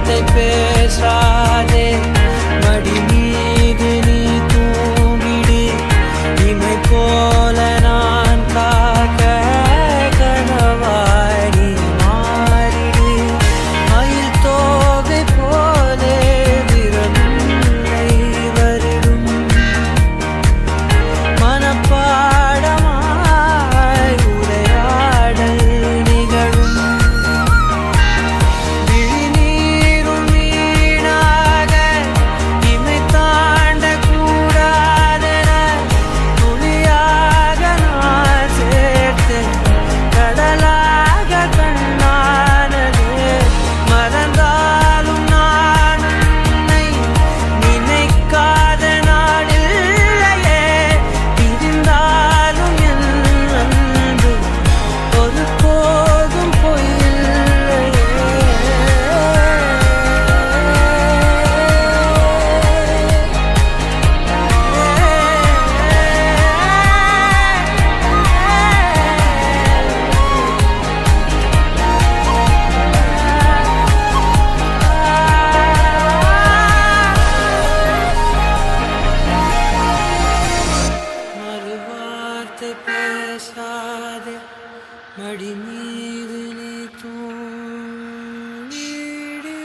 வார்த்தை பேசாதே மடி மீது நீ தூங்கிடு இமை போல நான் காக்க கனவாய் நீ மாறிடு மயில் தோகை போலே விரலை வருடும் மனப்பாடமாய் உரையாடல் நிகழும் விழிநீரும் வீணாக இமை தாண்டக் கூடாதென துளியாக நான் சேர்த்தேன். கடலாக கண்ணானதே மறந்தாலும் நான் உன்னை நினைக்காத நாளில்லையே பிரிந்தாலும் என் அன்பு ஒரு போதும் மறுவார்த்தை பேசாதே மடி மீது நீ தூங்கிடு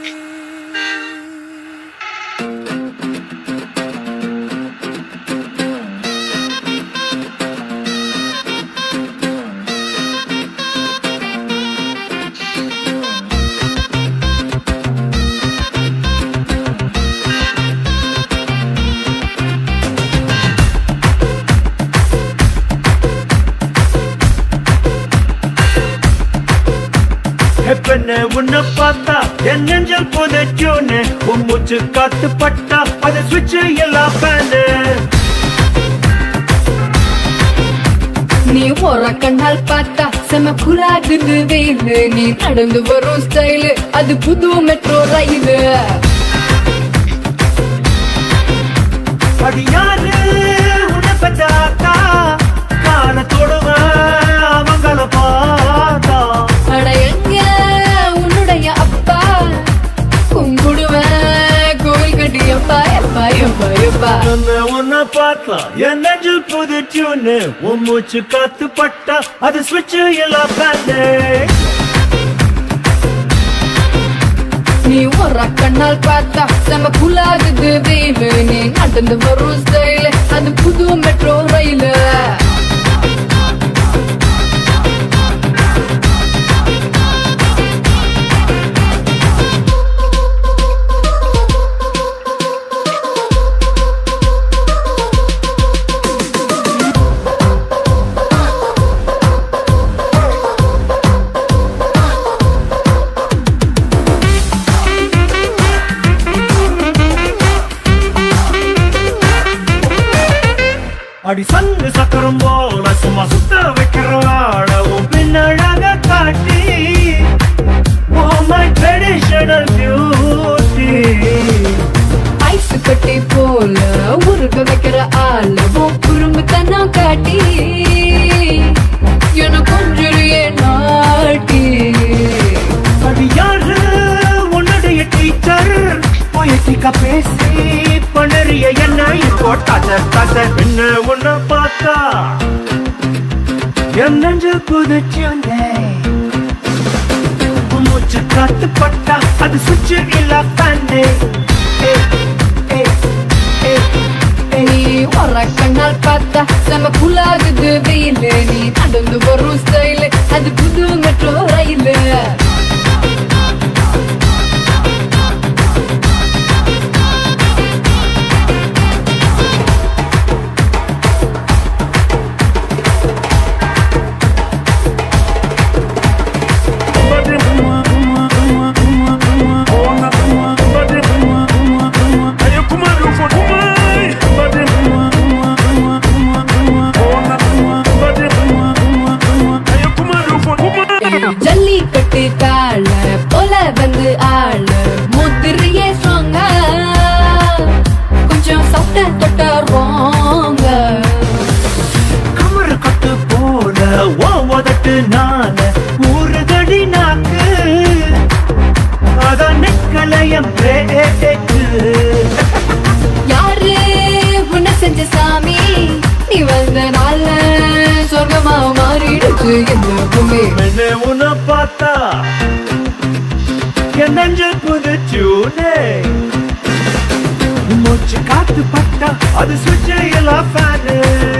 பெண்ணு உன்னை பார்த்தா என் நெஞ்சல் புதைச்சோன்னு உன் மூச்சு காத்து பட்டா அது சுவிட்ச் எல்லாம் ஃபேனு நீ ஒரு கண்ணால் பார்த்தா செம குலாகுது வெயிலு நீ நடந்து வரும் ஸ்டைலு அது புது மெட்ரோ ரயிலு அது யாரு உன்னை பெற்றாக்கா காலத்தோடுவன் அவங்கள பார்த்தா அட எங்க உன்னுடைய அப்பா கும்பிடுவேன் கோயில் கட்டி எப்பா எப்பா எப்பா எப்பா உன்னை உன்னை பார்த்தா என் நெஞ்சில் புதைச்சோன்னு உன் மூச்சு காத்து பட்டா அது சுவிட்ச் எல்லாம் ஃபேனு நீ ஒரு கண்ணால் பார்த்தா செம குலாகுது வெயிலு நீ நடந்து வரும் ஸ்டைலு அது புது மெட்ரோ ரயிலு அடி சங்கு சக்கரம் போல சும்மா சுத்த வைக்கிற ஆள உன் பின்னழக காட்டி Oh my traditional beauty ice கட்டி போல உருக வைக்கிற ஆள உன் குறும்பு தன்னம் காட்டி என கொஞ்சிறியே நாட்டி அது யாரு உன்னுடைய டீச்சர் பொயட்டிக்கா பேசி பண்ணறிய என்ன இப்போ தச தச என்ன உன்னை பார்த்தா என் நெஞ்சு குதிச்சு மூச்சு காத்து பட்டா அது சுச்சு இல்ல பண்ணே நீ ஒரு கண்ணால் பார்த்தா செம குலாகுது வெயிலு நீ நடந்து வரும் ஸ்டைலு அது புது மெட்ரோ ரயிலு ஜல்லிக்கட்டு கால போல வந்து ஆள முதிரியே ஸ்ட்ராங்கா கொஞ்சம் சாப்பிட்ட தொட்ட ரோங்க கமரு கட்டு போல ஓ உதட்டு நான ஊறுதடி நாக்கு அத நெக்கல மேல என் பிரேக்கு யாரு உன்னை செஞ்ச சாமி நீ வந்த நாள்ல சொர்க்கமா மாறிடுச்சு இந்த பூமி மெல்ல உன்னை பார்த்தா என் நெஞ்சு புது டியூனே மூச்சு காத்து பட்டா அது சுவிட்ச் எல்லாம் ஃபேனு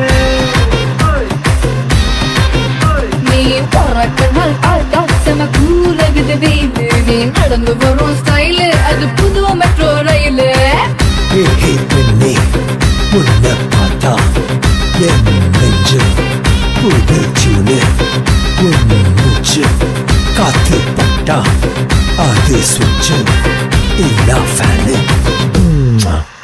நீ பிறக்க நாள் பார்த்தா செம கூலகுது வெயிலு நீ நடந்து வரும் ஸ்டைலு அது புது மெட்ரோ ரயிலு ஹே ஹே பெண்ணே உன்னை பார்த்தா என் நெஞ்சு புது டியூனு உன் மூச்சு காத்து பட்டா அது சுவிட்சு இல்லா ஃபேனு